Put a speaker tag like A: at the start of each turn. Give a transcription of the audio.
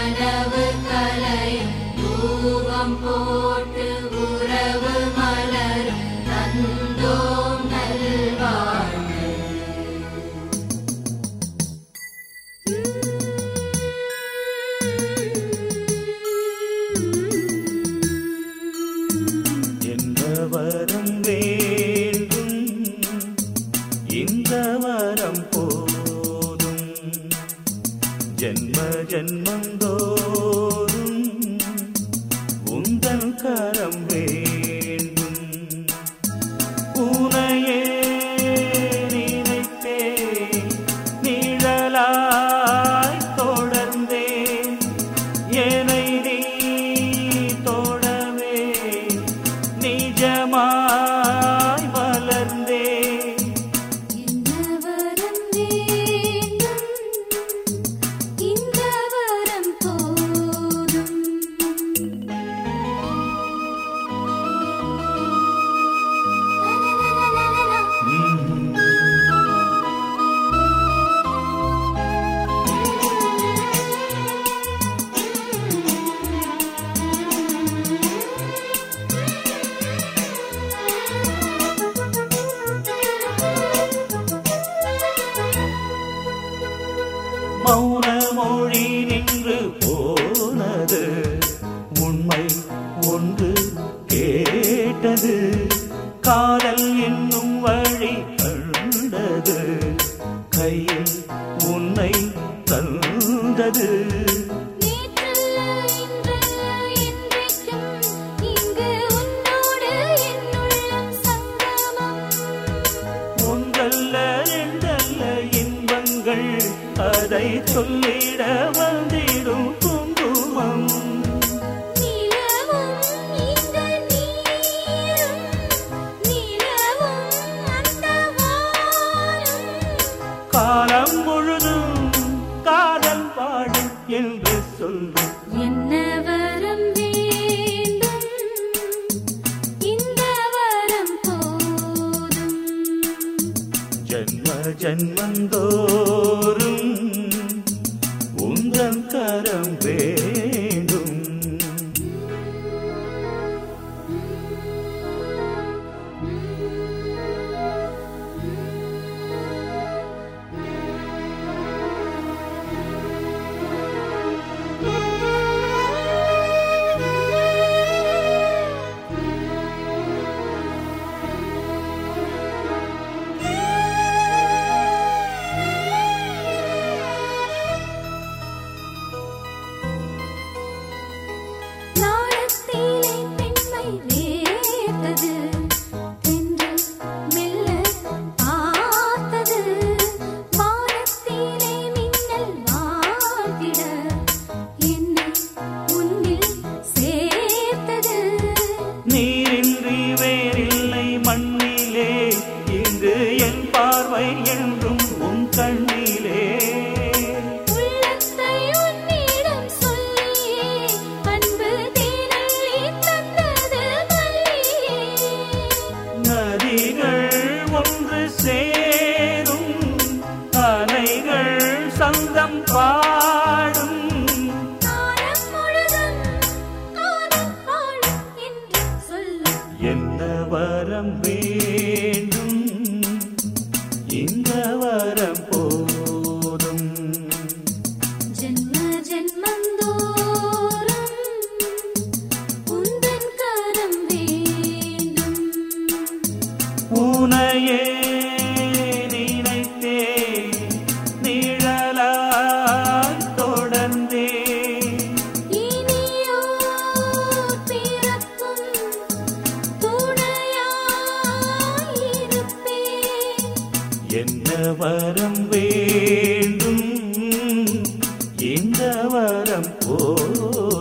A: கனவு கலையும் தூவம் போட்டு உறவு மலரும் தந்தோம் நல்வாழ்வு
B: எந்த வரம் வேண்டும் இந்த வரம் போதும் ஜென்ம ஜென்மந்தோறும் உந்தன் கரம் வேண்டும் உனையே நினைத்தே நிழலாய் தொடர்ந்தேன் என்னை நீ தொடவே நிஜமாய் மலர்ந்தேன்
A: இந்த வரம் வேண்டும் இந்த வரம் போதும்
B: மௌன மொழி நின்று போனது உண்மை ஒன்று கேட்டது காதல் என்னும் வழி கண்டது கையில் உன்னை தந்தது
A: நேற்றல்ல இன்றல்ல என்றைக்கும் இங்கு உன்னோடு என் உள்ளம் சங்கமம்
B: ஒன்றல்ல ரெண்டல்ல இன்பங்கள் அதை சொல்லிட வந்திடும் குங்குமம்
A: நிலவும் இந்த நீரும் நிலவும் அந்த வானம்
B: காலம் முழுதும் காதல் பாடும் என்று சொல்லும்
A: என்ன வரம் வேண்டும் இந்த வரம் போதும்
B: ஜன்ம ஜன்மந்தோறும் உந்தன் கரம் வேண்டும்
A: நாளத்திலே பெண்மை வேர்த்தது தென்றல் மெல்ல பார்த்தது வானத்திலே மின்னல் வாழ்த்திட என்னை உன்னில் சேர்த்தது
B: நீரின்றி வேறில்லை மண்ணிலே இங்கு என் பார்வை என்றும் உன் கண்ணிலே
A: உள்ளத்தை உன்னிடம் சொல்லியே அன்பு தேனள்ளி தந்தது மல்லியே
B: நதிகள் ஒன்று சேரும் அலைகள் சந்தம் பாடும்
A: காலம் முழுதும் காலம் வாழும் என்று சொல்லு
B: என்ன வரம் வேண்டும் இந்த வரம் போதும்
A: ஜென்ம ஜென்மந்தோறும் உந்தன் கரம் வேண்டும்
B: உனையே நினைத்தே நிழலாய் தொடர்ந்தே
A: இனியோர் பிறக்கும் துணையாயிருப்பேன்
B: என்ன வரம் வேண்டும் இந்த வரம் போ